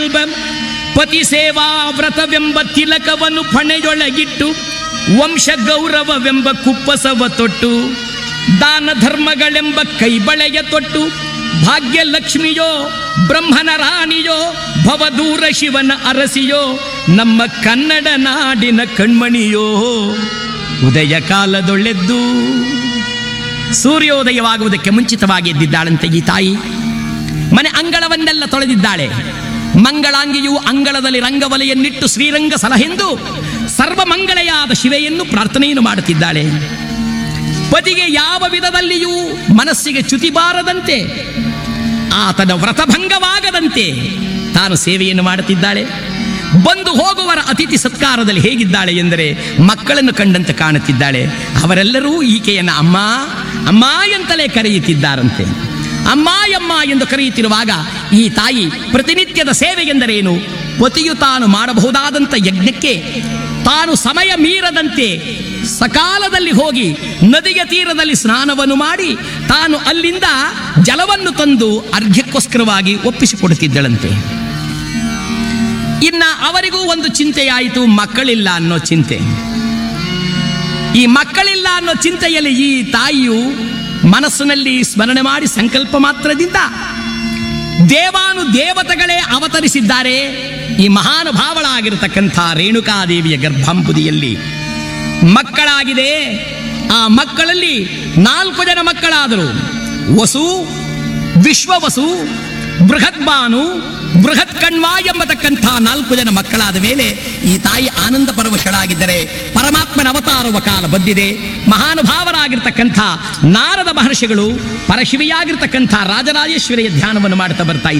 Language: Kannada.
ಪತಿ ಸೇವಾ ವ್ರತವೆಂಬ ತಿಲಕವನ್ನು ಫಣೆಯೊಳಗಿಟ್ಟು ವಂಶ ಗೌರವವೆಂಬ ಕುಪ್ಪಸವ ತೊಟ್ಟು ದಾನ ಧರ್ಮಗಳೆಂಬ ಕೈಬಳೆಯ ತೊಟ್ಟು ಭಾಗ್ಯಲಕ್ಷ್ಮಿಯೋ ಬ್ರಹ್ಮನ ರಾಣಿಯೋ ಭವದೂರ ಶಿವನ ಅರಸಿಯೋ ನಮ್ಮ ಕನ್ನಡ ನಾಡಿನ ಕಣ್ಮಣಿಯೋ ಉದಯ ಕಾಲದೊಳ್ಳೆದ್ದು ಸೂರ್ಯೋದಯವಾಗುವುದಕ್ಕೆ ಮುಂಚಿತವಾಗಿ ಎದ್ದಿದ್ದಾಳಂತೆ ಈ ತಾಯಿ ಮನೆ ಅಂಗಳವನ್ನೆಲ್ಲ ತೊಳೆದಿದ್ದಾಳೆ ಮಂಗಳಾಂಗಿಯು ಅಂಗಳದಲ್ಲಿ ರಂಗವಲೆಯನ್ನಿಟ್ಟು ಶ್ರೀರಂಗ ಸಲಹೆಂದು ಸರ್ವಮಂಗಳೆಯಾದ ಶಿವೆಯನ್ನು ಪ್ರಾರ್ಥನೆಯನ್ನು ಮಾಡುತ್ತಿದ್ದಾಳೆ ಪತಿಗೆ ಯಾವ ವಿಧದಲ್ಲಿಯೂ ಮನಸ್ಸಿಗೆ ಚ್ಯುತಿ ಬಾರದಂತೆ ಆತನ ವ್ರತಭಂಗವಾಗದಂತೆ ತಾನು ಸೇವೆಯನ್ನು ಮಾಡುತ್ತಿದ್ದಾಳೆ ಬಂದು ಹೋಗುವರ ಅತಿಥಿ ಸತ್ಕಾರದಲ್ಲಿ ಹೇಗಿದ್ದಾಳೆ ಎಂದರೆ ಮಕ್ಕಳನ್ನು ಕಂಡಂತೆ ಕಾಣುತ್ತಿದ್ದಾಳೆ ಅವರೆಲ್ಲರೂ ಈಕೆಯನ್ನು ಅಮ್ಮ ಅಮ್ಮ ಎಂತಲೇ ಕರೆಯುತ್ತಿದ್ದಾರಂತೆ ಅಮ್ಮ ಅಮ್ಮ ಎಂದು ಕರೆಯುತ್ತಿರುವಾಗ ಈ ತಾಯಿ ಪ್ರತಿನಿತ್ಯದ ಸೇವೆ ಎಂದರೇನು ಪತಿಯು ತಾನು ಮಾಡಬಹುದಾದಂಥ ಯಜ್ಞಕ್ಕೆ ತಾನು ಸಮಯ ಮೀರದಂತೆ ಸಕಾಲದಲ್ಲಿ ಹೋಗಿ ನದಿಯ ತೀರದಲ್ಲಿ ಸ್ನಾನವನ್ನು ಮಾಡಿ ತಾನು ಅಲ್ಲಿಂದ ಜಲವನ್ನು ತಂದು ಅರ್ಘ್ಯಕ್ಕೋಸ್ಕರವಾಗಿ ಒಪ್ಪಿಸಿಕೊಡುತ್ತಿದ್ದಳಂತೆ ಇನ್ನ ಅವರಿಗೂ ಒಂದು ಚಿಂತೆಯಾಯಿತು ಮಕ್ಕಳಿಲ್ಲ ಅನ್ನೋ ಚಿಂತೆ ಈ ಮಕ್ಕಳಿಲ್ಲ ಅನ್ನೋ ಚಿಂತೆಯಲ್ಲಿ ಈ ತಾಯಿಯು ಮನಸ್ಸಿನಲ್ಲಿ ಸ್ಮರಣೆ ಮಾಡಿ ಸಂಕಲ್ಪ ಮಾತ್ರದಿಂದ ದೇವಾನು ದೇವತೆಗಳೇ ಅವತರಿಸಿದ್ದಾರೆ ಈ ಮಹಾನುಭಾವಳಾಗಿರತಕ್ಕಂಥ ರೇಣುಕಾದೇವಿಯ ಗರ್ಭಾಂಬುದಿಯಲ್ಲಿ ಮಕ್ಕಳಾಗಿದೆ ಆ ಮಕ್ಕಳಲ್ಲಿ ನಾಲ್ಕು ಜನ ಮಕ್ಕಳಾದರು ವಸು ವಿಶ್ವವಸು ಬೃಹದ್ಬಾನು ಬೃಹತ್ ಕಣ್ವ ಎಂಬತಕ್ಕಂಥ ನಾಲ್ಕು ಜನ ಮಕ್ಕಳಾದ ಮೇಲೆ ಈ ತಾಯಿ ಆನಂದ ಪರವಶಳಾಗಿದ್ದರೆ ಪರಮಾತ್ಮನ ಅವತಾರವ ಕಾಲ ಬಂದಿದೆ ಮಹಾನುಭಾವರಾಗಿರ್ತಕ್ಕಂಥ ನಾರದ ಮಹರ್ಷಿಗಳು ಪರಶಿವಿಯಾಗಿರ್ತಕ್ಕಂಥ ರಾಜರಾಜೇಶ್ವರಿಯ ಧ್ಯಾನವನ್ನು ಮಾಡ್ತಾ ಬರ್ತಾ